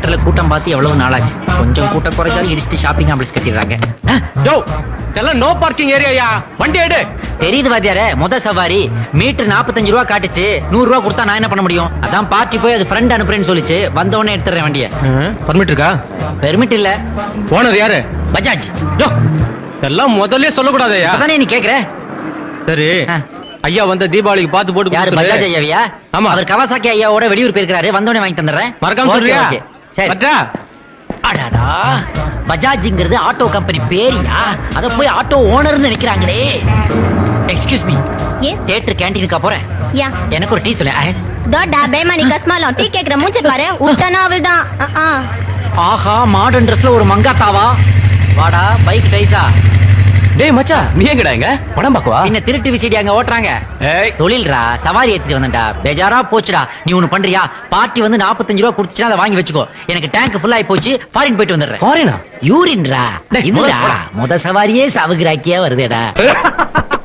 தியேட்டர்ல கூட்டம் பார்த்து எவ்வளவு நாளாச்சு கொஞ்சம் கூட்டம் குறைச்சாலும் இடிச்சுட்டு ஷாப்பிங் காம்ப்ளெக்ஸ் கட்டிடுறாங்க ஆ, யோ இதெல்லாம் நோ பார்க்கிங் ஏரியாயா வண்டி எடு தெரியுது வாத்தியாரே முத சவாரி மீட்டர் 45 ரூபா காட்டுச்சு நூறு ரூபா கொடுத்தா நான் என்ன பண்ண முடியும் அதான் பார்ட்டி போய் அது ஃப்ரெண்ட் அனுப்புறேன்னு சொல்லிச்சு வந்த உடனே எடுத்துறேன் வண்டிய பர்மிட் இருக்கா பெர்மிட் இல்ல ஓனர் யாரு பஜாஜ் யோ இதெல்லாம் முதல்ல சொல்லக்கூடாதயா அதானே நீ கேக்குற சரி ஆ. ஐயா வந்த தீபாவளிக்கு பார்த்து போட்டு யாரு கொடுத்துரு. பஜாஜ் ஐயாவியா ஆமா. அவர் கவாசாக்கி ஐயாவோட வெளியூர் போயிருக்காரு வந்தோடனே வாங்கி தந்துடுறேன் மறக்காம ஓகே, சொல்றியா ஓகே. சரி பற்றா அடடா பஜாஜ்ங்கிறது ஆட்டோ கம்பெனி பேரியா அத போய் ஆட்டோ ஓனர்னு நினைக்கிறாங்களே எக்ஸ்கியூஸ் மீ எஸ் தியேட்டர் கேண்டீனுக்கா போறேன் யா எனக்கு ஒரு டீ சொல்ல தோடா பேமானி கஸ்மாலம் டீ கேக்குற மூஞ்சி பாரு உட்டனா அவள் தான் ஆஹா மாடர்ன் ட்ரெஸ்ல ஒரு மங்காத்தாவா வாடா பைக் டைஸா டேய் மச்சா நீ எங்கடா எங்க படம் பாக்கவா பின்ன திருட்டு விசிடி அங்க ஓட்டுறாங்க ஏய் தொழில்ரா சவாரி ஏத்திட்டு வந்தேன்டா பேஜாரா போச்சுடா நீ ஒண்ணு பண்றியா பார்ட்டி வந்து 45 ரூபா குடுத்துச்சுன்னா அதை வாங்கி வச்சுக்கோ எனக்கு டேங்க் ஃபுல் ஆயி போச்சு ஃபாரின் போயிட்டு வந்துடுறேன் ஃபாரினா யூரின்ரா டேய், இதுடா முதல்ல போடா. முத சவாரியே சவுகிராக்கியா வருதேடா